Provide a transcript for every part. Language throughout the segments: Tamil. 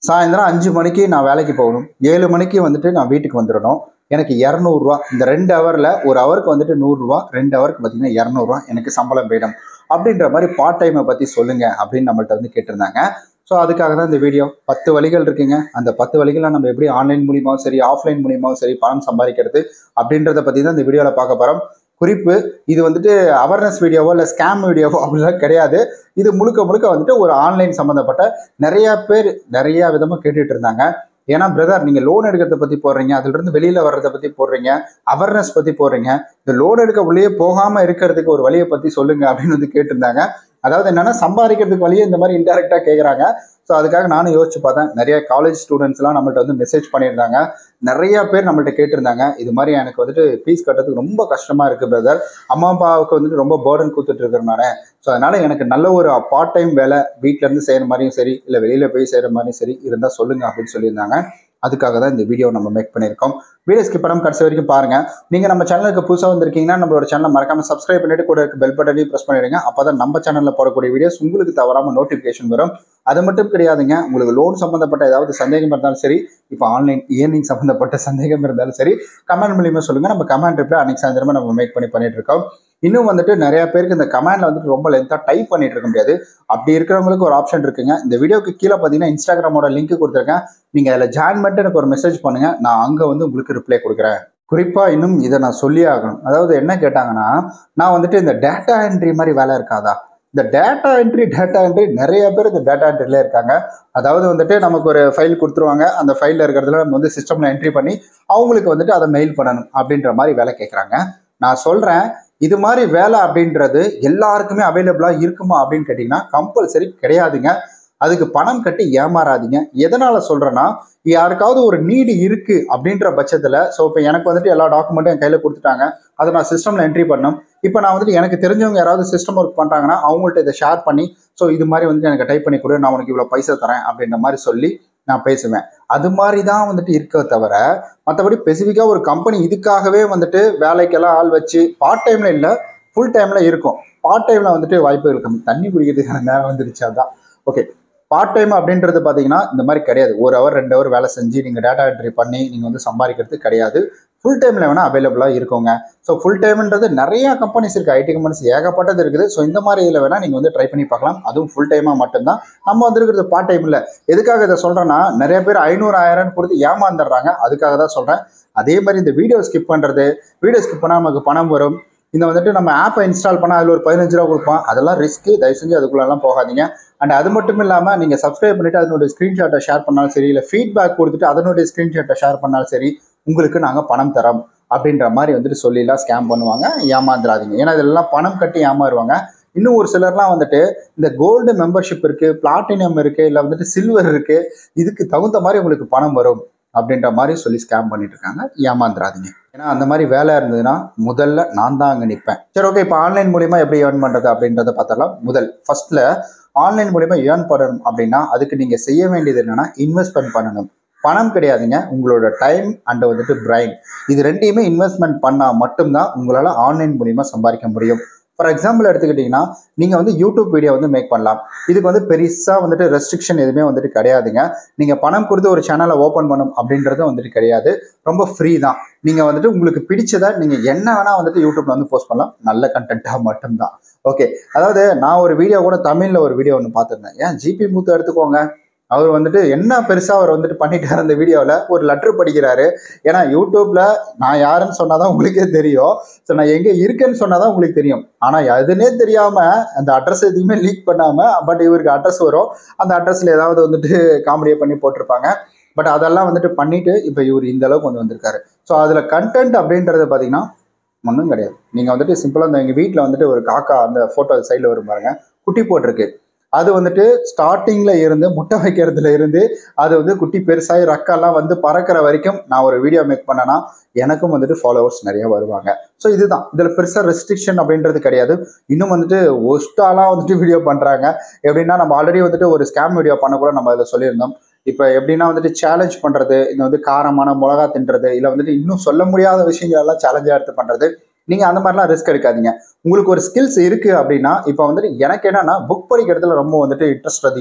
சாயந்தரம் அஞ்சு மணிக்கு நான் வேலைக்கு போகணும் ஏழு மணிக்கு வந்துட்டு நான் வீட்டுக்கு வந்துடணும் எனக்கு இரநூறுவா இந்த ரெண்டு ஹவரில் ஒரு ஹவருக்கு வந்துட்டு நூறுரூவா ரெண்டு ஹவருக்கு பார்த்தீங்கன்னா இரநூறுவா எனக்கு சம்பளம் வேணும் அப்படின்ற மாதிரி பார்ட் டைமை பற்றி சொல்லுங்க அப்படின்னு நம்மள்ட்ட வந்து கேட்டிருந்தாங்க ஸோ அதுக்காக தான் இந்த வீடியோ பத்து வழிகள் இருக்குங்க அந்த பத்து வழிகளை நம்ம எப்படி ஆன்லைன் மூலியமாவும் சரி ஆஃப்லைன் மூலியமாவும் சரி பணம் சம்பாதிக்கிறது அப்படின்றத பற்றி தான் இந்த வீடியோவில் பார்க்க போகிறோம் குறிப்பு இது வந்துட்டு அவேர்னஸ் வீடியோவோ இல்லை ஸ்கேம் வீடியோவோ அப்படிலாம் கிடையாது இது முழுக்க முழுக்க வந்துட்டு ஒரு ஆன்லைன் சம்மந்தப்பட்ட நிறைய பேர் நிறைய விதமாக கேட்டுட்டு இருந்தாங்க ஏன்னா பிரதர் நீங்கள் லோன் எடுக்கிறத பற்றி போடுறீங்க அதுலேருந்து வெளியில் வர்றதை பற்றி போடுறீங்க அவேர்னஸ் பற்றி போடுறீங்க இந்த லோன் எடுக்க உள்ளே போகாமல் இருக்கிறதுக்கு ஒரு வழியை பற்றி சொல்லுங்க அப்படின்னு வந்து கேட்டிருந்தாங்க அதாவது என்னன்னா சம்பாதிக்கிறதுக்கு வழியே இந்த மாதிரி இன்டெரக்டாக கேட்குறாங்க ஸோ அதுக்காக நானும் யோசிச்சு பார்த்தேன் நிறைய காலேஜ் ஸ்டூடெண்ட்ஸ்லாம் நம்மள்ட்ட வந்து மெசேஜ் பண்ணியிருந்தாங்க நிறைய பேர் நம்மள்ட்ட கேட்டிருந்தாங்க இது மாதிரி எனக்கு வந்துட்டு ஃபீஸ் கட்டுறதுக்கு ரொம்ப கஷ்டமாக இருக்குது பிரதர் அம்மா அப்பாவுக்கு வந்துட்டு ரொம்ப பேர்டன் கொடுத்துட்டு இருக்கிறனால ஸோ அதனால எனக்கு நல்ல ஒரு பார்ட் டைம் வேலை வீட்ல இருந்து செய்கிற மாதிரியும் சரி இல்லை வெளியில் போய் செய்கிற மாதிரியும் சரி இருந்தால் சொல்லுங்க அப்படின்னு சொல்லியிருந்தாங்க அதுக்காக தான் இந்த வீடியோ நம்ம மேக் பண்ணியிருக்கோம் வீடியோ ஸ்கிப் பண்ணாம கடைசி வரைக்கும் பாருங்க நீங்க நம்ம சேனலுக்கு புதுசாக வந்திருக்கீங்கன்னா நம்மளோட சேனலை மறக்காம சப்ஸ்கிரைப் பண்ணிட்டு கூட இருக்க பெல் பட்டனையும் ப்ரெஸ் பண்ணிடுங்க அப்பதான் நம்ம சேனல்ல போடக்கூடிய வீடியோஸ் உங்களுக்கு தவறாம நோட்டிஃபிகேஷன் வரும் அது மட்டும் கிடையாதுங்க உங்களுக்கு லோன் சம்பந்தப்பட்ட ஏதாவது சந்தேகம் இருந்தாலும் சரி இப்போ ஆன்லைன் இயர்னிங் சம்பந்தப்பட்ட சந்தேகம் இருந்தாலும் சரி கமெண்ட் மூலியமா சொல்லுங்க நம்ம கமெண்ட் ரிப்ளை அன்னைக்கு சாயந்தரமா நம்ம மேக் பண்ணி பண்ணிட்டு இருக்கோம் இன்னும் வந்துட்டு நிறைய பேருக்கு இந்த கமெண்ட்ல வந்துட்டு ரொம்ப லென்த்தாக டைப் பண்ணிட்டு இருக்க முடியாது அப்படி இருக்கிறவங்களுக்கு ஒரு ஆப்ஷன் இருக்குங்க இந்த வீடியோக்கு கீழே பார்த்தீங்கன்னா இன்ஸ்டாகிராமோட லிங்க் கொடுத்துருக்கேன் நீங்க அதில் ஜாயின் பண்ணிட்டு எனக்கு ஒரு மெசேஜ் பண்ணுங்க நான் அங்கே வந்து உங்களுக்கு ரிப்ளை கொடுக்குறேன் குறிப்பா இன்னும் இதை நான் சொல்லியே ஆகணும் அதாவது என்ன கேட்டாங்கன்னா நான் வந்துட்டு இந்த டேட்டா என்ட்ரி மாதிரி வேலை இருக்காதா இந்த டேட்டா என்ட்ரி டேட்டா என்ட்ரி நிறைய பேர் இந்த டேட்டா என்ட்ரிலே இருக்காங்க அதாவது வந்துட்டு நமக்கு ஒரு ஃபைல் கொடுத்துருவாங்க அந்த ஃபைலில் இருக்கிறதுல நம்ம வந்து சிஸ்டமில் என்ட்ரி பண்ணி அவங்களுக்கு வந்துட்டு அதை மெயில் பண்ணணும் அப்படின்ற மாதிரி வேலை கேட்குறாங்க நான் சொல்கிறேன் இது மாதிரி வேலை அப்படின்றது எல்லாருக்குமே அவைலபிளாக இருக்குமா அப்படின்னு கேட்டிங்கன்னா கம்பல்சரி கிடையாதுங்க அதுக்கு பணம் கட்டி ஏமாறாதீங்க எதனால சொல்றேன்னா யாருக்காவது ஒரு நீடு இருக்கு அப்படின்ற பட்சத்துல ஸோ இப்போ எனக்கு வந்துட்டு எல்லா டாக்குமெண்ட்டும் என் கையில கொடுத்துட்டாங்க அதை நான் சிஸ்டம்ல என்ட்ரி பண்ணணும் இப்போ நான் வந்துட்டு எனக்கு தெரிஞ்சவங்க யாராவது சிஸ்டம் ஒர்க் பண்றாங்கன்னா அவங்கள்ட்ட இதை ஷேர் பண்ணி ஸோ இது மாதிரி வந்துட்டு எனக்கு டைப் பண்ணி கொடு நான் உனக்கு இவ்வளோ பைசா தரேன் அப்படின்ற மாதிரி சொல்லி நான் பேசுவேன் அது மாதிரி தான் வந்துட்டு இருக்க தவிர மற்றபடி ஸ்பெசிஃபிக்காக ஒரு கம்பெனி இதுக்காகவே வந்துட்டு வேலைக்கெல்லாம் ஆள் வச்சு பார்ட் டைம்ல இல்லை ஃபுல் டைம்ல இருக்கும் பார்ட் டைம்ல வந்துட்டு வாய்ப்புகள் கம்மி தண்ணி குடிக்கிறதுக்கான நேரம் வந்துருச்சு அதான் ஓகே பார்ட் டைம் அப்படின்றது பார்த்தீங்கன்னா இந்த மாதிரி கிடையாது ஒரு ஹவர் ரெண்டு ஹவர் வேலை செஞ்சு நீங்கள் டேட்டா என்ட்ரி பண்ணி நீங்கள் வந்து சம்பாதிக்கிறது கிடையாது ஃபுல் டைமில் வேணால் அவைலபிளாக இருக்குங்க ஸோ ஃபுல் டைம்ன்றது நிறைய கம்பெனிஸ் இருக்குது ஐடி கம்பெனிஸ் ஏகப்பட்டது இருக்குது ஸோ இந்த மாதிரி இதில் வேணால் நீங்கள் வந்து ட்ரை பண்ணி பார்க்கலாம் அதுவும் ஃபுல் டைமாக மட்டும்தான் நம்ம வந்துருக்கிறது பார்ட் டைம் இல்லை எதுக்காக இதை சொல்கிறேன்னா நிறைய பேர் ஐநூறு ஆயிரம் கொடுத்து ஏமாந்துடுறாங்க அதுக்காக தான் சொல்கிறேன் அதே மாதிரி இந்த வீடியோ ஸ்கிப் பண்ணுறது வீடியோ ஸ்கிப் பண்ணால் நமக்கு பணம் வரும் இந்த வந்துட்டு நம்ம ஆப்பை இன்ஸ்டால் பண்ணால் அதில் ஒரு பதினஞ்சு ரூபா கொடுப்பான் அதெல்லாம் ரிஸ்க்கு தயவு செஞ்சு அதுக்குள்ளெல்லாம் போகாதீங்க அண்ட் அது மட்டும் இல்லாமல் நீங்கள் சப்ஸ்கிரைப் பண்ணிவிட்டு அதனுடைய ஸ்க்ரீன்ஷாட்டை ஷேர் பண்ணாலும் சரி இல்லை ஃபீட்பேக் கொடுத்துட்டு அதனுடைய ஸ்க்ரீன்ஷாட்டை ஷேர் பண்ணாலும் சரி உங்களுக்கு நாங்கள் பணம் தரோம் அப்படின்ற மாதிரி வந்துட்டு சொல்லிலாம் ஸ்கேம் பண்ணுவாங்க ஏமாந்துடாதீங்க ஏன்னா இதெல்லாம் பணம் கட்டி ஏமாறுவாங்க இன்னும் ஒரு சிலர்லாம் வந்துட்டு இந்த கோல்டு மெம்பர்ஷிப் இருக்குது பிளாட்டினம் இருக்குது இல்லை வந்துட்டு சில்வர் இருக்குது இதுக்கு தகுந்த மாதிரி உங்களுக்கு பணம் வரும் அப்படின்ற மாதிரி சொல்லி ஸ்கேம் பண்ணிட்டு இருக்காங்க ஏமாந்துடாதீங்க ஏன்னா அந்த மாதிரி வேலை இருந்ததுன்னா முதல்ல நான் தான் அங்கே நிற்பேன் சரி ஓகே இப்போ ஆன்லைன் மூலியமா எப்படி ஏர்ன் பண்ணுறது அப்படின்றத பார்த்தலாம் முதல் ஃபர்ஸ்ட்ல ஆன்லைன் மூலியமா ஏர்ன் பண்ணணும் அப்படின்னா அதுக்கு நீங்கள் செய்ய வேண்டியது என்னன்னா இன்வெஸ்ட்மெண்ட் பண்ணணும் பணம் கிடையாதுங்க உங்களோட டைம் அண்ட் வந்துட்டு பிரைன் இது ரெண்டையுமே இன்வெஸ்ட்மெண்ட் பண்ணால் மட்டும்தான் உங்களால் ஆன்லைன் மூலியமா சம்பாதிக்க முடியும் ஃபார் எக்ஸாம்பிள் எடுத்துக்கிட்டிங்கன்னா நீங்கள் வந்து யூடியூப் வீடியோ வந்து மேக் பண்ணலாம் இதுக்கு வந்து பெருசாக வந்துட்டு ரெஸ்ட்ரிக்ஷன் எதுவுமே வந்துட்டு கிடையாதுங்க நீங்கள் பணம் கொடுத்து ஒரு சேனலை ஓப்பன் பண்ணும் அப்படின்றது வந்துட்டு கிடையாது ரொம்ப ஃப்ரீ தான் நீங்கள் வந்துட்டு உங்களுக்கு பிடிச்சதை நீங்கள் என்ன வேணால் வந்துட்டு யூடியூப்ல வந்து போஸ்ட் பண்ணலாம் நல்ல கண்டென்ட்டாக மட்டும்தான் ஓகே அதாவது நான் ஒரு வீடியோ கூட தமிழில் ஒரு வீடியோ ஒன்று பார்த்துருந்தேன் ஏன் ஜிபி மூத்த எடுத்துக்கோங்க அவர் வந்துட்டு என்ன பெருசாக அவர் வந்துட்டு பண்ணிட்டார் அந்த வீடியோவில் ஒரு லெட்ரு படிக்கிறாரு ஏன்னா யூடியூப்ல நான் யாருன்னு சொன்னாதான் உங்களுக்கே தெரியும் ஸோ நான் எங்கே இருக்கேன்னு சொன்னாதான் உங்களுக்கு தெரியும் ஆனால் எதுனே தெரியாமல் அந்த அட்ரஸ் எதுவுமே லீக் பண்ணாமல் பட் இவருக்கு அட்ரஸ் வரும் அந்த அட்ரஸில் ஏதாவது வந்துட்டு காமெடியை பண்ணி போட்டிருப்பாங்க பட் அதெல்லாம் வந்துட்டு பண்ணிட்டு இப்போ இவர் இந்த அளவுக்கு வந்து வந்திருக்காரு ஸோ அதில் கண்டென்ட் அப்படின்றது பார்த்தீங்கன்னா ஒன்றும் கிடையாது நீங்கள் வந்துட்டு சிம்பிளாக இந்த எங்கள் வீட்டில் வந்துட்டு ஒரு காக்கா அந்த ஃபோட்டோ சைடில் வரும் பாருங்க குட்டி போட்டிருக்கு அது வந்துட்டு ஸ்டார்டிங்கில் இருந்து முட்டை வைக்கிறதுல இருந்து அது வந்து குட்டி பெருசாகி ரக்கெல்லாம் வந்து பறக்கிற வரைக்கும் நான் ஒரு வீடியோ மேக் பண்ணேன்னா எனக்கும் வந்துட்டு ஃபாலோவர்ஸ் நிறைய வருவாங்க ஸோ இதுதான் இதில் பெருசாக ரெஸ்ட்ரிக்ஷன் அப்படின்றது கிடையாது இன்னும் வந்துட்டு ஒஸ்டாலாம் வந்துட்டு வீடியோ பண்ணுறாங்க எப்படின்னா நம்ம ஆல்ரெடி வந்துட்டு ஒரு ஸ்கேம் வீடியோ பண்ண கூட நம்ம அதில் சொல்லியிருந்தோம் இப்போ எப்படின்னா வந்துட்டு சேலஞ்ச் பண்ணுறது இந்த வந்து காரமான மிளகா தின்றது இல்லை வந்துட்டு இன்னும் சொல்ல முடியாத விஷயங்கள் எல்லாம் சேலஞ்சாக எடுத்து பண்ணுறது நீங்கள் அந்த மாதிரிலாம் ரிஸ்க் எடுக்காதீங்க உங்களுக்கு ஒரு ஸ்கில்ஸ் இருக்குது அப்படின்னா இப்போ வந்துட்டு எனக்கு என்னன்னா புக் படிக்கிறதுல ரொம்ப வந்துட்டு இன்ட்ரெஸ்ட் அதிகங்க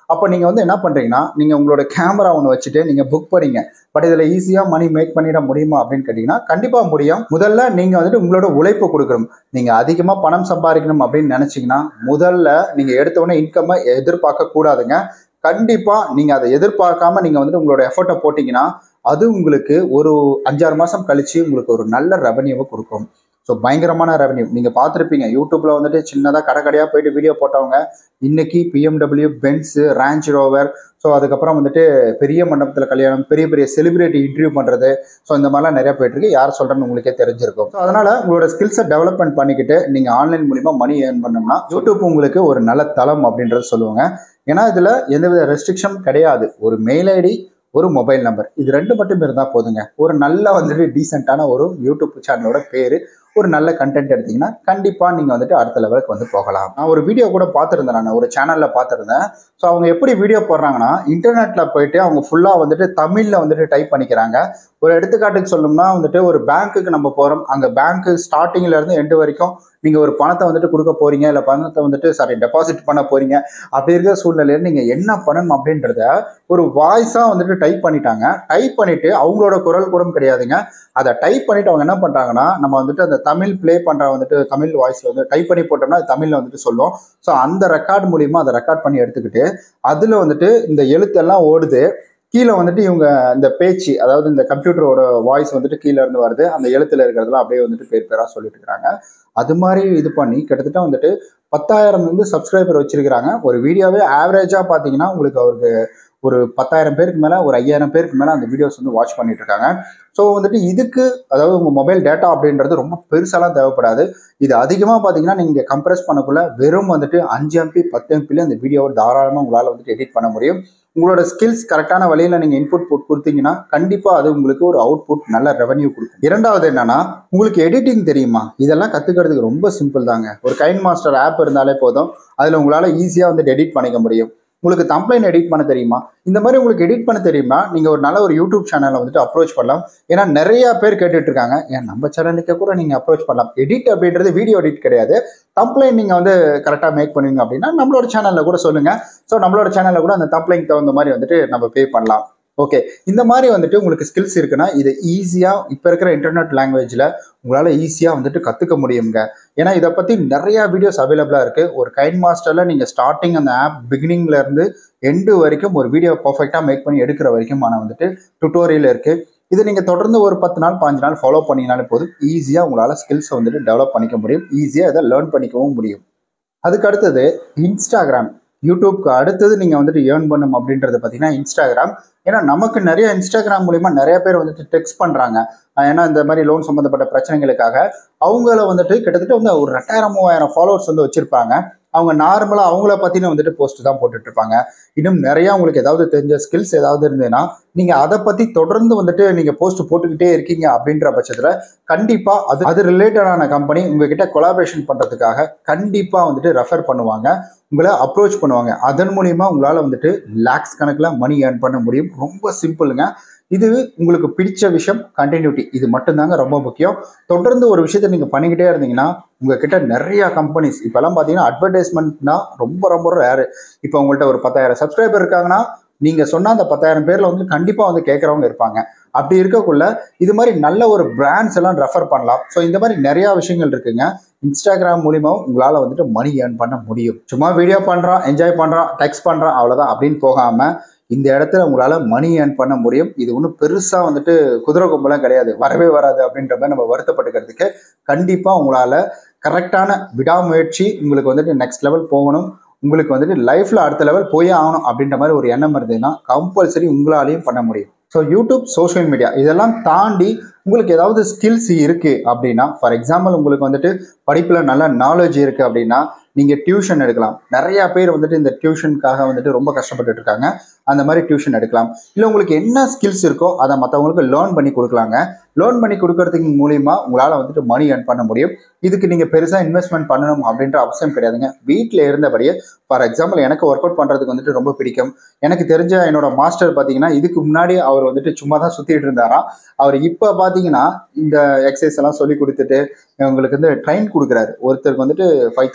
அப்போ நீங்கள் வந்து என்ன பண்ணுறீங்கன்னா நீங்கள் உங்களோட கேமரா ஒன்று வச்சுட்டு நீங்கள் புக் பண்ணீங்க பட் இதில் ஈஸியாக மணி மேக் பண்ணிட முடியுமா அப்படின்னு கேட்டிங்கன்னா கண்டிப்பாக முடியும் முதல்ல நீங்கள் வந்துட்டு உங்களோட உழைப்பு கொடுக்கணும் நீங்கள் அதிகமாக பணம் சம்பாதிக்கணும் அப்படின்னு நினச்சிங்கன்னா முதல்ல நீங்கள் எடுத்தவொடனே இன்கம்மை எதிர்பார்க்க கூடாதுங்க கண்டிப்பாக நீங்கள் அதை எதிர்பார்க்காம நீங்கள் வந்துட்டு உங்களோட எஃபர்ட்டை போட்டிங்கன்னா அது உங்களுக்கு ஒரு அஞ்சாறு மாதம் கழிச்சு உங்களுக்கு ஒரு நல்ல ரெவன்யூவை கொடுக்கும் ஸோ பயங்கரமான ரெவன்யூ நீங்கள் பார்த்துருப்பீங்க யூடியூப்பில் வந்துட்டு சின்னதாக கடை கடையாக போயிட்டு வீடியோ போட்டவங்க இன்னைக்கு BMW Benz Range Rover so அதுக்கப்புறம் வந்துட்டு பெரிய மண்டபத்தில் கல்யாணம் பெரிய பெரிய செலிபிரிட்டி இன்டர்வியூ பண்ணுறது ஸோ இந்த மாதிரிலாம் நிறைய போயிட்டு இருக்கு யார் சொல்கிறேன்னு உங்களுக்கே தெரிஞ்சிருக்கும் ஸோ அதனால் உங்களோட ஸ்கில்ஸை டெவலப்மெண்ட் பண்ணிக்கிட்டு நீங்கள் ஆன்லைன் மூலிமா மணி ஏர்ன் பண்ணோம்னா யூடியூப் உங்களுக்கு ஒரு நல்ல தளம் அப்படின்றது சொல்லுவாங்க ஏன்னா இதில் எந்தவித ரெஸ்ட்ரிக்ஷன் கிடையாது ஒரு மெயில் ஐடி ஒரு மொபைல் நம்பர் இது ரெண்டு மட்டும் இருந்தால் போதுங்க ஒரு நல்ல வந்துட்டு டீசெண்டான ஒரு யூடியூப் சேனலோட பேர் ஒரு நல்ல கண்டென்ட் எடுத்தீங்கன்னா கண்டிப்பாக நீங்கள் வந்துட்டு அடுத்த லெவலுக்கு வந்து போகலாம் நான் ஒரு வீடியோ கூட பார்த்துருந்தேன் நான் ஒரு சேனலில் பார்த்துருந்தேன் ஸோ அவங்க எப்படி வீடியோ போடுறாங்கன்னா இன்டர்நெட்டில் போயிட்டு அவங்க ஃபுல்லாக வந்துட்டு தமிழில் வந்துட்டு டைப் பண்ணிக்கிறாங்க ஒரு எடுத்துக்காட்டுக்கு சொல்லணும்னா வந்துட்டு ஒரு பேங்க்குக்கு நம்ம போகிறோம் அங்கே பேங்க்கு ஸ்டார்டிங்ல இருந்து எண்டு வரைக்கும் நீங்கள் ஒரு பணத்தை வந்துட்டு கொடுக்க போறீங்க இல்லை பணத்தை வந்துட்டு சாரி டெபாசிட் பண்ண போறீங்க அப்படி இருக்கிற சூழ்நிலையில் நீங்கள் என்ன பண்ணணும் அப்படின்றத ஒரு வாய்ஸாக வந்துட்டு டைப் பண்ணிட்டாங்க டைப் பண்ணிட்டு அவங்களோட குரல் கூட கிடையாதுங்க அதை டைப் பண்ணிட்டு அவங்க என்ன பண்ணுறாங்கன்னா நம்ம வந்துட்டு அந்த தமிழ் ப்ளே பண்ணுற வந்துட்டு தமிழ் வாய்ஸில் வந்து டைப் பண்ணி போட்டோம்னா அது தமிழில் வந்துட்டு சொல்லும் ஸோ அந்த ரெக்கார்ட் மூலியமா அதை ரெக்கார்ட் பண்ணி எடுத்துக்கிட்டு அதில் வந்துட்டு இந்த எழுத்தெல்லாம் ஓடுது கீழே வந்துட்டு இவங்க இந்த பேச்சு அதாவது இந்த கம்ப்யூட்டரோட வாய்ஸ் வந்துட்டு கீழே இருந்து வருது அந்த எழுத்துல இருக்கிறதெல்லாம் அப்படியே வந்துட்டு பேர் பேராக சொல்லிட்டு இருக்காங்க அது மாதிரி இது பண்ணி கிட்டத்தட்ட வந்துட்டு பத்தாயிரம் வந்து சப்ஸ்கிரைபர் வச்சிருக்கிறாங்க ஒரு வீடியோவே ஆவரேஜாக பார்த்தீங்கன்னா உங்களுக்கு அவருக்கு ஒரு பத்தாயிரம் பேருக்கு மேலே ஒரு ஐயாயிரம் பேருக்கு மேலே அந்த வீடியோஸ் வந்து வாட்ச் பண்ணிட்டு இருக்காங்க ஸோ வந்துட்டு இதுக்கு அதாவது உங்கள் மொபைல் டேட்டா அப்படின்றது ரொம்ப பெருசாலாம் தேவைப்படாது இது அதிகமாக பார்த்தீங்கன்னா நீங்கள் கம்ப்ரஸ் பண்ணக்குள்ள வெறும் வந்துட்டு அஞ்சு எம்பி பத்து எம்பில அந்த வீடியோவை தாராளமாக உங்களால் வந்துட்டு எடிட் பண்ண முடியும் உங்களோட ஸ்கில்ஸ் கரெக்டான வழியில் நீங்கள் இன்புட் போட் கொடுத்தீங்கன்னா கண்டிப்பாக அது உங்களுக்கு ஒரு அவுட்புட் நல்ல ரெவன்யூ கொடுக்கும் இரண்டாவது என்னன்னா உங்களுக்கு எடிட்டிங் தெரியுமா இதெல்லாம் கற்றுக்கிறதுக்கு ரொம்ப சிம்பிள் தாங்க ஒரு கைன் மாஸ்டர் ஆப் இருந்தாலே போதும் அதில் உங்களால் ஈஸியாக வந்துட்டு எடிட் பண்ணிக்க முடியும் உங்களுக்கு தம்ப்ளைன் எடிட் பண்ண தெரியுமா இந்த மாதிரி உங்களுக்கு எடிட் பண்ண தெரியுமா நீங்கள் ஒரு நல்ல ஒரு யூடியூப் சேனலை வந்துட்டு அப்ரோச் பண்ணலாம் ஏன்னா நிறைய பேர் கேட்டுட்டு இருக்காங்க ஏன் நம்ம சேனலுக்கு கூட நீங்கள் அப்ரோச் பண்ணலாம் எடிட் அப்படின்றது வீடியோ எடிட் கிடையாது தம்ப்ளைன் நீங்கள் வந்து கரெக்டாக மேக் பண்ணுவீங்க அப்படின்னா நம்மளோட சேனலில் கூட சொல்லுங்கள் ஸோ நம்மளோட சேனலில் கூட அந்த தம்ப்ளைன் தகுந்த மாதிரி வந்துட்டு நம்ம பே பண்ணலாம் ஓகே இந்த மாதிரி வந்துட்டு உங்களுக்கு ஸ்கில்ஸ் இருக்குன்னா இதை ஈஸியாக இப்போ இருக்கிற இன்டர்நெட் லாங்குவேஜில் உங்களால் ஈஸியாக வந்துட்டு கற்றுக்க முடியுங்க ஏன்னா இதை பற்றி நிறையா வீடியோஸ் அவைலபிளாக இருக்குது ஒரு கைன் மாஸ்டரில் நீங்கள் ஸ்டார்டிங் அந்த ஆப் பிகினிங்ல இருந்து எண்டு வரைக்கும் ஒரு வீடியோ பர்ஃபெக்டாக மேக் பண்ணி எடுக்கிற வரைக்குமான வந்துட்டு டுட்டோரியல் இருக்குது இது நீங்கள் தொடர்ந்து ஒரு பத்து நாள் பாஞ்சு நாள் ஃபாலோ பண்ணிங்கனாலே போதும் ஈஸியாக உங்களால் ஸ்கில்ஸை வந்துட்டு டெவலப் பண்ணிக்க முடியும் ஈஸியாக இதை லேர்ன் பண்ணிக்கவும் முடியும் அதுக்கு அடுத்தது இன்ஸ்டாகிராம் யூடியூப்க்கு அடுத்தது நீங்கள் வந்துட்டு ஏர்ன் பண்ணும் அப்படின்றது பார்த்தீங்கன்னா இன்ஸ்டாகிராம் ஏன்னா நமக்கு நிறைய இன்ஸ்டாகிராம் மூலிமா நிறைய பேர் வந்துட்டு டெக்ஸ்ட் பண்ணுறாங்க ஏன்னா இந்த மாதிரி லோன் சம்மந்தப்பட்ட பிரச்சனைகளுக்காக அவங்கள வந்துட்டு கிட்டத்தட்ட வந்து ஒரு ரெண்டாயிரம் மூவாயிரம் ஃபாலோவர்ஸ் வந்து வச்சுருப்பாங்க அவங்க நார்மலாக அவங்கள பற்றின வந்துட்டு போஸ்ட் தான் போட்டுட்டு இருப்பாங்க இன்னும் நிறையா உங்களுக்கு ஏதாவது தெரிஞ்ச ஸ்கில்ஸ் ஏதாவது இருந்ததுன்னா நீங்கள் அதை பற்றி தொடர்ந்து வந்துட்டு நீங்கள் போஸ்ட் போட்டுக்கிட்டே இருக்கீங்க அப்படின்ற பட்சத்தில் கண்டிப்பாக அது அது ரிலேட்டடான கம்பெனி உங்ககிட்ட கொலாபரேஷன் பண்ணுறதுக்காக கண்டிப்பாக வந்துட்டு ரெஃபர் பண்ணுவாங்க உங்களை அப்ரோச் பண்ணுவாங்க அதன் மூலியமா உங்களால் வந்துட்டு லேக்ஸ் கணக்கில் மணி ஏர்ன் பண்ண முடியும் ரொம்ப சிம்பிளுங்க இது உங்களுக்கு பிடிச்ச விஷயம் கண்டினியூட்டி இது மட்டும்தாங்க ரொம்ப முக்கியம் தொடர்ந்து ஒரு விஷயத்தை நீங்கள் பண்ணிக்கிட்டே இருந்தீங்கன்னா உங்ககிட்ட நிறைய கம்பெனிஸ் இப்போல்லாம் பார்த்தீங்கன்னா அட்வர்டைஸ்மெண்ட்னா ரொம்ப ரொம்ப ரேரு இப்போ உங்கள்கிட்ட ஒரு பத்தாயிரம் சப்ஸ்கிரைபர் இருக்காங்கன்னா நீங்கள் சொன்ன அந்த பத்தாயிரம் பேரில் வந்து கண்டிப்பாக வந்து கேட்குறவங்க இருப்பாங்க அப்படி இருக்கக்குள்ள இது மாதிரி நல்ல ஒரு பிராண்ட்ஸ் எல்லாம் ரெஃபர் பண்ணலாம் ஸோ இந்த மாதிரி நிறையா விஷயங்கள் இருக்குங்க இன்ஸ்டாகிராம் மூலியமாவும் உங்களால் வந்துட்டு மணி ஏர்ன் பண்ண முடியும் சும்மா வீடியோ பண்ணுறான் என்ஜாய் பண்ணுறான் டெக்ஸ்ட் பண்ணுறான் அவ்வளோதான் அப்படின்னு போகாமல் இந்த இடத்துல உங்களால் மணி ஏர்ன் பண்ண முடியும் இது ஒன்றும் பெருசாக வந்துட்டு குதிரை கொம்பெல்லாம் கிடையாது வரவே வராது அப்படின்ற மாதிரி நம்ம வருத்தப்பட்டுக்கிறதுக்கு கண்டிப்பாக உங்களால் கரெக்டான விடாமுயற்சி உங்களுக்கு வந்துட்டு நெக்ஸ்ட் லெவல் போகணும் உங்களுக்கு வந்துட்டு லைஃப்பில் அடுத்த லெவல் போயே ஆகணும் அப்படின்ற மாதிரி ஒரு எண்ணம் இருந்ததுன்னா கம்பல்சரி உங்களாலையும் பண்ண முடியும் ஸோ யூடியூப் சோஷியல் மீடியா இதெல்லாம் தாண்டி உங்களுக்கு ஏதாவது ஸ்கில்ஸ் இருக்குது அப்படின்னா ஃபார் எக்ஸாம்பிள் உங்களுக்கு வந்துட்டு படிப்பில் நல்ல நாலேஜ் இருக்குது அப்படின்னா நீங்கள் டியூஷன் எடுக்கலாம் நிறையா பேர் வந்துட்டு இந்த டியூஷனுக்காக வந்துட்டு ரொம்ப கஷ்டப்பட்டுட்டு இருக்காங்க அந்த மாதிரி டியூஷன் எடுக்கலாம் இல்லை உங்களுக்கு என்ன ஸ்கில்ஸ் இருக்கோ அதை மற்றவங்களுக்கு லேர்ன் பண்ணி கொடுக்கலாங்க லேர்ன் பண்ணி கொடுக்கறதுக்கு மூலியமா உங்களால் வந்துட்டு மணி earn பண்ண முடியும் இதுக்கு நீங்கள் பெருசாக இன்வெஸ்ட்மெண்ட் பண்ணணும் அப்படின்ற அவசியம் கிடையாதுங்க வீட்டில் இருந்தபடியே ஃபார் எக்ஸாம்பிள் எனக்கு ஒர்க் அவுட் பண்ணுறதுக்கு வந்துட்டு ரொம்ப பிடிக்கும் எனக்கு தெரிஞ்ச என்னோட மாஸ்டர் பார்த்தீங்கன்னா இதுக்கு முன்னாடி அவர் வந்துட்டு சும்மா தான் சுற்றிட்டு இருந்தாராம் அவர் இப்போ பார்த்தீங்கன்னா இந்த எக்ஸசைஸ் எல்லாம் சொல்லி கொடுத்துட்டு உங்களுக்கு வந்து ட்ரைன் கொடுக்குறாரு ஒருத்தருக்கு வந்துட்டு ஃபைவ் தௌசண்ட் கிட்ட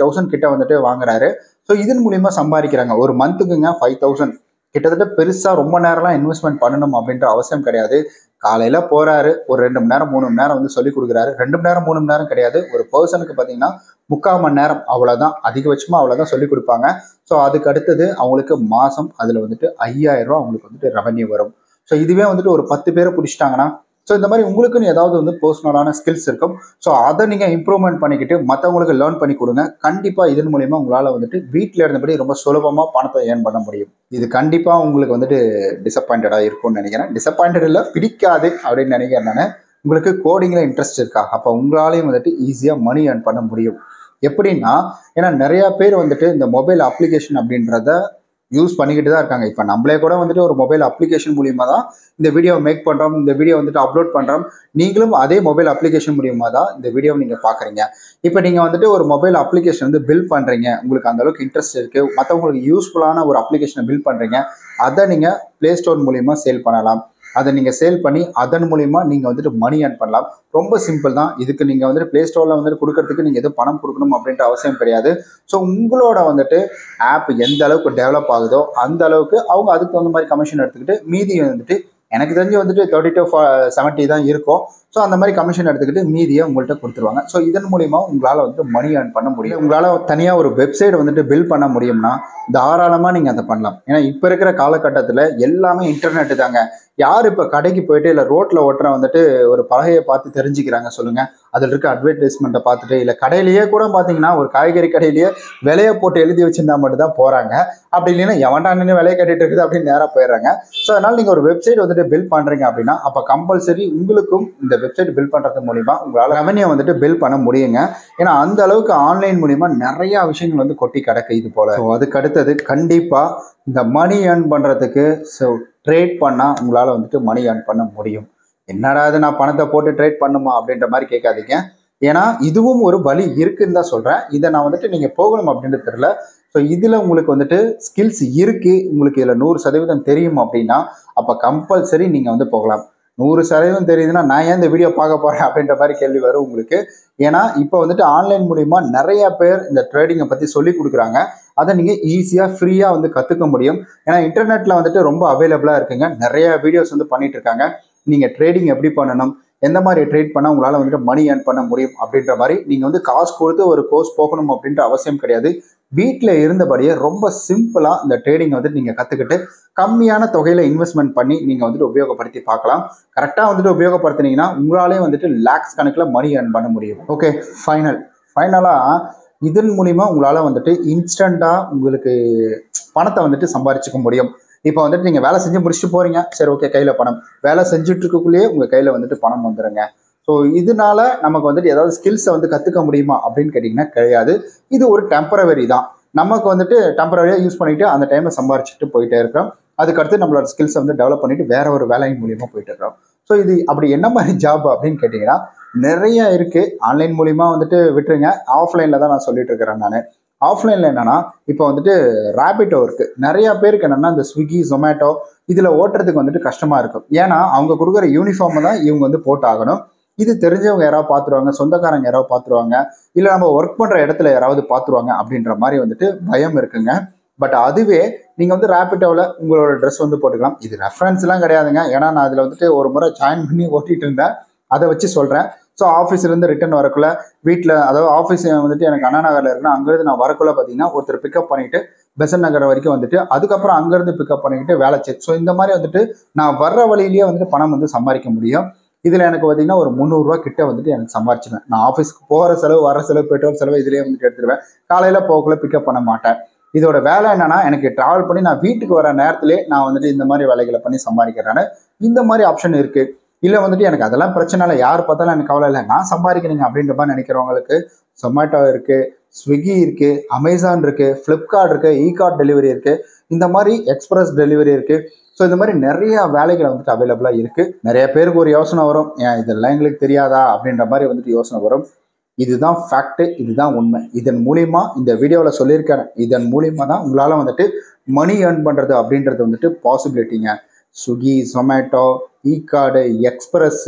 வந்துட்டு வாங்குறாரு ஸோ இதன் மூலியமா சம்பாதிக்கிறாங்க ஒரு மந்த்துக்குங்க ஃபைவ் தௌசண்ட் கிட்டத்தட்ட பெருசா ரொம்ப நேரம்லாம் இன்வெஸ்ட்மெண்ட் பண்ணணும் அப்படின்ற அவசியம் கிடையாது காலையில போறாரு ஒரு ரெண்டு மணி நேரம் மூணு மணி நேரம் வந்து சொல்லி கொடுக்குறாரு ரெண்டு மணி நேரம் மூணு மணி நேரம் கிடையாது ஒரு பர்சனுக்கு பார்த்தீங்கன்னா முக்கால் மணி நேரம் அவ்வளோதான் அதிகபட்சமாக அவ்வளோதான் சொல்லி கொடுப்பாங்க ஸோ அதுக்கு அடுத்தது அவங்களுக்கு மாதம் அதில் வந்துட்டு ஐயாயிரம் ரூபா அவங்களுக்கு வந்துட்டு ரெவன்யூ வரும் ஸோ இதுவே வந்துட்டு ஒரு பத்து பேரை பிடிச்சிட்டாங்கன்னா ஸோ இந்த மாதிரி உங்களுக்குன்னு ஏதாவது வந்து பர்சனலான ஸ்கில்ஸ் இருக்கும் ஸோ அதை நீங்கள் இம்ப்ரூவ்மெண்ட் பண்ணிக்கிட்டு மற்றவங்களுக்கு லேர்ன் பண்ணி கொடுங்க கண்டிப்பாக இதன் மூலியமா உங்களால் வந்துட்டு வீட்டில் இருந்தபடி ரொம்ப சுலபமாக பணத்தை ஏர்ன் பண்ண முடியும் இது கண்டிப்பாக உங்களுக்கு வந்துட்டு டிசப்பாயிண்டடாக இருக்கும்னு நினைக்கிறேன் டிசப்பாயிண்டட் இல்லை பிடிக்காது அப்படின்னு நினைக்கிறேன் நான் உங்களுக்கு கோடிங்கில் இன்ட்ரெஸ்ட் இருக்கா அப்போ உங்களாலையும் வந்துட்டு ஈஸியாக மணி ஏர்ன் பண்ண முடியும் எப்படின்னா ஏன்னா நிறைய பேர் வந்துட்டு இந்த மொபைல் அப்ளிகேஷன் அப்படின்றத யூஸ் பண்ணிக்கிட்டு தான் இருக்காங்க இப்போ நம்மளே கூட வந்துட்டு ஒரு மொபைல் அப்ளிகேஷன் மூலியமா தான் இந்த வீடியோ மேக் பண்ணுறோம் இந்த வீடியோ வந்துட்டு அப்லோட் பண்ணுறோம் நீங்களும் அதே மொபைல் அப்ளிகேஷன் மூலியமா தான் இந்த வீடியோவை நீங்கள் பார்க்குறீங்க இப்போ நீங்கள் வந்துட்டு ஒரு மொபைல் அப்ளிகேஷன் வந்து பில் பண்ணுறீங்க உங்களுக்கு அந்த அளவுக்கு இன்ட்ரெஸ்ட் இருக்குது மற்றவங்களுக்கு யூஸ்ஃபுல்லான ஒரு அப்ளிகேஷனை பில் பண்ணுறீங்க அதை நீங்கள் ப்ளே ஸ்டோர் மூலியமா சேல் பண்ணலாம் அதை நீங்கள் சேல் பண்ணி அதன் மூலியமா நீங்கள் வந்துட்டு மணி ஏர்ன் பண்ணலாம் ரொம்ப சிம்பிள் தான் இதுக்கு நீங்கள் வந்துட்டு ப்ளே ஸ்டோரில் வந்துட்டு கொடுக்கறதுக்கு நீங்கள் எதுவும் பணம் கொடுக்கணும் அப்படின்ற அவசியம் கிடையாது ஸோ உங்களோட வந்துட்டு ஆப் எந்த அளவுக்கு டெவலப் ஆகுதோ அந்த அளவுக்கு அவங்க அதுக்கு தகுந்த மாதிரி கமிஷன் எடுத்துக்கிட்டு மீதி வந்துட்டு எனக்கு தெரிஞ்சு வந்துட்டு தேர்ட்டி டு செவன்ட்டி தான் இருக்கும் ஸோ அந்த மாதிரி கமிஷன் எடுத்துக்கிட்டு மீதியை உங்கள்கிட்ட கொடுத்துருவாங்க ஸோ இதன் மூலியமா உங்களால் வந்துட்டு மணி ஏர்ன் பண்ண முடியும் உங்களால் தனியாக ஒரு வெப்சைட் வந்துட்டு பில் பண்ண முடியும்னா தாராளமாக நீங்கள் அதை பண்ணலாம் ஏன்னா இப்போ இருக்கிற காலகட்டத்தில் எல்லாமே இன்டர்நெட்டு தாங்க யார் இப்போ கடைக்கு போயிட்டு இல்லை ரோட்டில் ஓட்டுற வந்துட்டு ஒரு பலகையை பார்த்து தெரிஞ்சுக்கிறாங்க சொல்லுங்க அதில் இருக்க அட்வர்டைஸ்மெண்ட்டை பார்த்துட்டு இல்லை கடையிலேயே கூட பார்த்தீங்கன்னா ஒரு காய்கறி கடையிலேயே விலையை போட்டு எழுதி வச்சிருந்தா மட்டும் தான் போகிறாங்க அப்படி இல்லைன்னா எவன்டா நின்று விலையை கட்டிட்டு இருக்குது அப்படின்னு நேராக போயிடுறாங்க ஸோ அதனால் நீங்கள் ஒரு வெப்சைட் வந்துட்டு பில் பண்ணுறீங்க அப்படின்னா அப்போ கம்பல்சரி உங்களுக்கும் இந்த வெப்சைட் பில் பண்ணுறது மூலிமா உங்களால் ரெவன்யூ வந்துட்டு பில் பண்ண முடியுங்க ஏன்னா அந்த அளவுக்கு ஆன்லைன் மூலிமா நிறையா விஷயங்கள் வந்து கொட்டி கிடக்கு இது போல் ஸோ அதுக்கு அடுத்தது கண்டிப்பாக இந்த மணி ஏர்ன் பண்ணுறதுக்கு ஸோ ட்ரேட் பண்ணால் உங்களால் வந்துட்டு மணி ஏர்ன் பண்ண முடியும் என்னடா இது நான் பணத்தை போட்டு ட்ரேட் பண்ணுமா அப்படின்ற மாதிரி கேட்காதீங்க ஏன்னா இதுவும் ஒரு வழி இருக்குன்னு தான் சொல்கிறேன் இதை நான் வந்துட்டு நீங்கள் போகணும் அப்படின்றது தெரியல ஸோ இதில் உங்களுக்கு வந்துட்டு ஸ்கில்ஸ் இருக்குது உங்களுக்கு இதில் நூறு சதவீதம் தெரியும் அப்படின்னா அப்போ கம்பல்சரி நீங்கள் வந்து போகலாம் நூறு சதவீதம் தெரியுதுன்னா நான் ஏன் இந்த வீடியோ பார்க்க போகிறேன் அப்படின்ற மாதிரி கேள்வி வரும் உங்களுக்கு ஏன்னா இப்போ வந்துட்டு ஆன்லைன் மூலிமா நிறைய பேர் இந்த ட்ரேடிங்கை பற்றி சொல்லி கொடுக்குறாங்க அதை நீங்கள் ஈஸியாக ஃப்ரீயாக வந்து கற்றுக்க முடியும் ஏன்னா இன்டர்நெட்டில் வந்துட்டு ரொம்ப அவைலபிளாக இருக்குங்க நிறைய வீடியோஸ் வந்து பண்ணிட்டு இருக்காங்க நீங்கள் ட்ரேடிங் எப்படி பண்ணணும் எந்த மாதிரி ட்ரேட் பண்ணால் உங்களால் வந்துட்டு மணி ஏர்ன் பண்ண முடியும் அப்படின்ற மாதிரி நீங்கள் வந்து காசு கொடுத்து ஒரு கோர்ஸ் போகணும் அப்படின்ற அவசியம் கிடையாது வீட்டில் இருந்தபடியே ரொம்ப சிம்பிளாக இந்த ட்ரேடிங் வந்துட்டு நீங்கள் கற்றுக்கிட்டு கம்மியான தொகையில் இன்வெஸ்ட்மெண்ட் பண்ணி நீங்கள் வந்துட்டு உபயோகப்படுத்தி பார்க்கலாம் கரெக்டாக வந்துட்டு உபயோகப்படுத்துனீங்கன்னா உங்களாலே வந்துட்டு லேக்ஸ் கணக்கில் மணி ஏர்ன் பண்ண முடியும் ஓகே ஃபைனல் ஃபைனலாக இதன் மூலிமா உங்களால் வந்துட்டு இன்ஸ்டண்ட்டாக உங்களுக்கு பணத்தை வந்துட்டு சம்பாரிச்சுக்க முடியும் இப்போ வந்துட்டு நீங்கள் வேலை செஞ்சு முடிச்சுட்டு போகிறீங்க சரி ஓகே கையில் பணம் வேலை செஞ்சுட்டு இருக்கக்குள்ளேயே உங்கள் கையில் வந்துட்டு பணம் வந்துடுங்க ஸோ இதனால நமக்கு வந்துட்டு ஏதாவது ஸ்கில்ஸை வந்து கற்றுக்க முடியுமா அப்படின்னு கேட்டிங்கன்னா கிடையாது இது ஒரு டெம்பரவரி தான் நமக்கு வந்துட்டு டெம்பரவரியாக யூஸ் பண்ணிட்டு அந்த டைமை சம்பாரிச்சுட்டு போயிட்டே இருக்கிறோம் அதுக்கடுத்து நம்மளோட ஸ்கில்ஸை வந்து டெவலப் பண்ணிட்டு வேற ஒரு வேலையின் மூலியமாக போயிட்டு இருக்கிறோம் ஸோ இது அப்படி என்ன மாதிரி ஜாப் அப்படின்னு கேட்டிங்கன்னா நிறைய இருக்குது ஆன்லைன் மூலிமா வந்துட்டு விட்டுருங்க ஆஃப்லைனில் தான் நான் சொல்லிட்டு இருக்கிறேன் நான் ஆஃப்லைனில் என்னன்னா இப்போ வந்துட்டு ரேபிட்டோ இருக்குது நிறைய பேருக்கு என்னென்னா இந்த ஸ்விக்கி ஜொமேட்டோ இதில் ஓட்டுறதுக்கு வந்துட்டு கஷ்டமாக இருக்கும் ஏன்னா அவங்க கொடுக்குற யூனிஃபார்மை தான் இவங்க வந்து போட்டாகணும் இது தெரிஞ்சவங்க யாராவது பார்த்துருவாங்க சொந்தக்காரங்க யாராவது பார்த்துருவாங்க இல்லை நம்ம ஒர்க் பண்ணுற இடத்துல யாராவது பார்த்துருவாங்க அப்படின்ற மாதிரி வந்துட்டு பயம் இருக்குங்க பட் அதுவே நீங்கள் வந்து ரேபிட்டோவில் உங்களோட ட்ரெஸ் வந்து போட்டுக்கலாம் இது ரெஃபரன்ஸ்லாம் கிடையாதுங்க ஏன்னா நான் அதில் வந்துட்டு ஒரு முறை ஜாயின் பண்ணி ஓட்டிகிட்டு இருந்தேன் அதை வச்சு சொல்கிறேன் ஸோ ஆஃபீஸ்லேருந்து ரிட்டர்ன் வரக்குள்ள வீட்டில் அதாவது ஆஃபீஸ் வந்துட்டு எனக்கு அண்ணா நகரில் இருக்குன்னா அங்கேருந்து நான் வரக்குள்ள பார்த்தீங்கன்னா ஒருத்தர் பிக்கப் பண்ணிட்டு பெசன் நகர் வரைக்கும் வந்துட்டு அதுக்கப்புறம் அங்கேருந்து பிக்கப் பண்ணிக்கிட்டு வேலை செக் ஸோ இந்த மாதிரி வந்துட்டு நான் வர்ற வழியிலேயே வந்துட்டு பணம் வந்து சம்பாதிக்க முடியும் இதில் எனக்கு பார்த்தீங்கன்னா ஒரு முந்நூறுரூவா கிட்ட வந்துட்டு எனக்கு சம்பாரிச்சிடுவேன் நான் ஆஃபீஸ்க்கு போகிற செலவு வர செலவு பெட்ரோல் செலவு இதுலேயே வந்துட்டு எடுத்துருவேன் காலையில் போகக்குள்ள பிக்கப் பண்ண மாட்டேன் இதோட வேலை என்னன்னா எனக்கு டிராவல் பண்ணி நான் வீட்டுக்கு வர நேரத்திலே நான் வந்துட்டு இந்த மாதிரி வேலைகளை பண்ணி சம்பாதிக்கிறேன்னு இந்த மாதிரி ஆப்ஷன் இருக்கு இல்லை வந்துட்டு எனக்கு அதெல்லாம் பிரச்சனை இல்லை யார் பார்த்தாலும் எனக்கு கவலை இல்லை நான் சம்பாதிக்கிறீங்க அப்படின்ற மாதிரி நினைக்கிறவங்களுக்கு சொமேட்டோ இருக்கு ஸ்விக்கி இருக்கு அமேசான் இருக்கு ஃப்ளிப்கார்ட் இருக்கு இ கார்ட் டெலிவரி இருக்கு இந்த மாதிரி எக்ஸ்பிரஸ் டெலிவரி இருக்கு ஸோ இந்த மாதிரி நிறைய வேலைகள் வந்துட்டு அவைலபிளாக இருக்கு நிறைய பேருக்கு ஒரு யோசனை வரும் ஏன் இதெல்லாம் எங்களுக்கு தெரியாதா அப்படின்ற மாதிரி வந்துட்டு யோசனை வரும் இதுதான் ஃபேக்ட் இதுதான் உண்மை இதன் மூலியமா இந்த வீடியோவில் சொல்லியிருக்கேன் இதன் மூலியமா தான் உங்களால் வந்துட்டு மணி ஏர்ன் பண்ணுறது அப்படின்றது வந்துட்டு பாசிபிலிட்டிங்க Swiggy Zomato Ekart Express so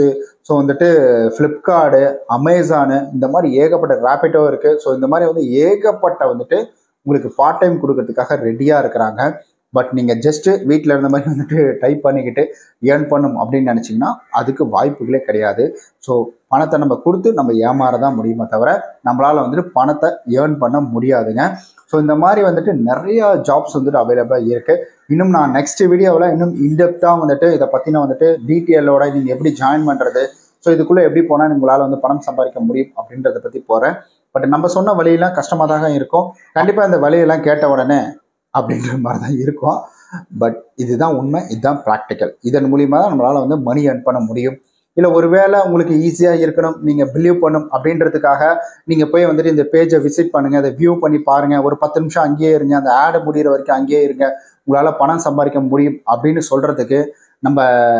so வந்துட்டு ஃப்ளிப்கார்டு அமேசானு இந்த மாதிரி ஏகப்பட்ட ரேப்பிட்டோ இருக்குது ஸோ இந்த மாதிரி வந்து ஏகப்பட்ட வந்துட்டு உங்களுக்கு பார்ட் டைம் கொடுக்கறதுக்காக ரெடியாக இருக்கிறாங்க பட் நீங்கள் ஜஸ்ட்டு வீட்டில் இருந்த மாதிரி வந்துட்டு டைப் பண்ணிக்கிட்டு ஏர்ன் பண்ணும் அப்படின்னு நினச்சிங்கன்னா அதுக்கு வாய்ப்புகளே கிடையாது ஸோ பணத்தை நம்ம கொடுத்து நம்ம ஏமாற தான் முடியுமே தவிர நம்மளால் வந்துட்டு பணத்தை ஏர்ன் பண்ண முடியாதுங்க ஸோ இந்த மாதிரி வந்துட்டு நிறைய ஜாப்ஸ் வந்துட்டு அவைலபிளாக இருக்குது இன்னும் நான் நெக்ஸ்ட் வீடியோவில் இன்னும் இன்டெப்த்தாக வந்துட்டு இதை பற்றின வந்துட்டு டீட்டெயிலோட நீங்கள் எப்படி ஜாயின் பண்ணுறது ஸோ இதுக்குள்ளே எப்படி போனால் உங்களால் வந்து பணம் சம்பாதிக்க முடியும் அப்படின்றத பற்றி போகிறேன் பட் நம்ம சொன்ன வழியெல்லாம் கஷ்டமாக தான் இருக்கும் கண்டிப்பாக இந்த வழியெல்லாம் கேட்ட உடனே அப்படின்ற மாதிரி தான் இருக்கும் பட் இதுதான் உண்மை இதுதான் ப்ராக்டிக்கல் இதன் மூலியமா தான் நம்மளால் வந்து மணி earn பண்ண முடியும் இல்லை ஒருவேளை உங்களுக்கு ஈஸியாக இருக்கணும் நீங்கள் பிலீவ் பண்ணும் அப்படின்றதுக்காக நீங்கள் போய் வந்துட்டு இந்த பேஜை விசிட் பண்ணுங்கள் அதை வியூ பண்ணி பாருங்கள் ஒரு பத்து நிமிஷம் அங்கேயே இருங்க அந்த ஆடை முடிகிற வரைக்கும் அங்கேயே இருங்க உங்களால் பணம் சம்பாதிக்க முடியும் அப்படின்னு சொல்கிறதுக்கு நம்ம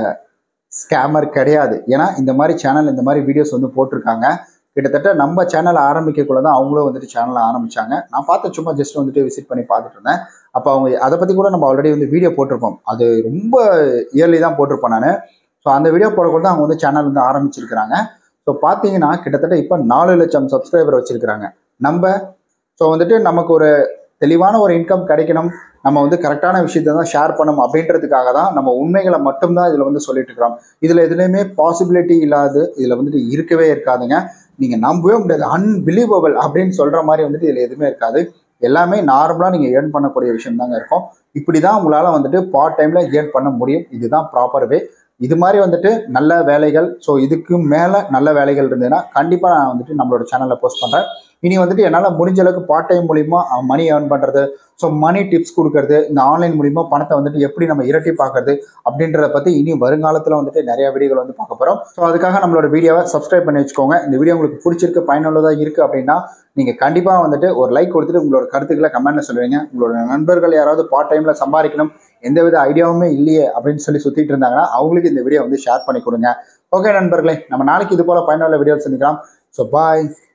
ஸ்கேமர் கிடையாது ஏன்னா இந்த மாதிரி சேனல் இந்த மாதிரி வீடியோஸ் வந்து போட்டிருக்காங்க கிட்டத்தட்ட நம்ம சேனலை ஆரம்பிக்கக்குள்ள தான் அவங்களும் வந்துட்டு சேனலை ஆரம்பிச்சாங்க நான் பார்த்த சும்மா ஜஸ்ட் வந்துட்டு விசிட் பண்ணி பார்த்துட்டு இருந்தேன் அப்போ அவங்க அதை பற்றி கூட நம்ம ஆல்ரெடி வந்து வீடியோ போட்டிருப்போம் அது ரொம்ப இயர்லி தான் போட்டிருப்பேன் நான் ஸோ அந்த வீடியோ போடக்கூட தான் அவங்க வந்து சேனல் வந்து ஆரம்பிச்சிருக்கிறாங்க ஸோ பார்த்தீங்கன்னா கிட்டத்தட்ட இப்போ நாலு லட்சம் சப்ஸ்கிரைபர் வச்சிருக்கிறாங்க நம்ம ஸோ வந்துட்டு நமக்கு ஒரு தெளிவான ஒரு இன்கம் கிடைக்கணும் நம்ம வந்து கரெக்டான விஷயத்தை தான் ஷேர் பண்ணணும் அப்படின்றதுக்காக தான் நம்ம உண்மைகளை மட்டும்தான் இதில் வந்து சொல்லிட்டு இருக்கிறோம் இதில் எதுலேயுமே பாசிபிலிட்டி இல்லாது இதில் வந்துட்டு இருக்கவே இருக்காதுங்க நீங்கள் நம்பவே முடியாது அன்பிலீவபிள் அப்படின்னு சொல்கிற மாதிரி வந்துட்டு இதில் எதுவுமே இருக்காது எல்லாமே நார்மலாக நீங்கள் ஏர்ன் பண்ணக்கூடிய விஷயம் தாங்க இருக்கும் இப்படி தான் உங்களால் வந்துட்டு பார்ட் டைமில் ஏர்ன் பண்ண முடியும் இதுதான் ப்ராப்பர் வே இது மாதிரி வந்துட்டு நல்ல வேலைகள் ஸோ இதுக்கு மேலே நல்ல வேலைகள் இருந்ததுன்னா கண்டிப்பாக நான் வந்துட்டு நம்மளோட சேனலில் போஸ்ட் பண்ணுறேன் இனி வந்துட்டு என்னால் முடிஞ்ச அளவுக்கு பார்ட் டைம் மூலிமா மணி ஏர்ன் பண்ணுறது ஸோ மணி டிப்ஸ் கொடுக்கறது இந்த ஆன்லைன் மூலிமா பணத்தை வந்துட்டு எப்படி நம்ம இரட்டி பார்க்கறது அப்படின்றத பற்றி இனி வருங்காலத்தில் வந்துட்டு நிறைய வீடியோகள் வந்து பார்க்க போகிறோம் ஸோ அதுக்காக நம்மளோட வீடியோவை சப்ஸ்கிரைப் பண்ணி வச்சுக்கோங்க இந்த வீடியோ உங்களுக்கு பிடிச்சிருக்கு பயனுள்ளதாக இருக்குது அப்படின்னா நீங்கள் கண்டிப்பாக வந்துட்டு ஒரு லைக் கொடுத்துட்டு உங்களோட கருத்துக்களை கமெண்ட்ல சொல்லுவீங்க உங்களோட நண்பர்கள் யாராவது பார்ட் டைமில் சம்பாதிக்கணும் எந்தவித ஐடியாவுமே இல்லையே அப்படின்னு சொல்லி சுற்றிட்டு இருந்தாங்கன்னா அவங்களுக்கு இந்த வீடியோ வந்து ஷேர் பண்ணி கொடுங்க ஓகே நண்பர்களே நம்ம நாளைக்கு இது போல் பயனுள்ள வீடியோ சந்திக்கலாம் ஸோ பாய்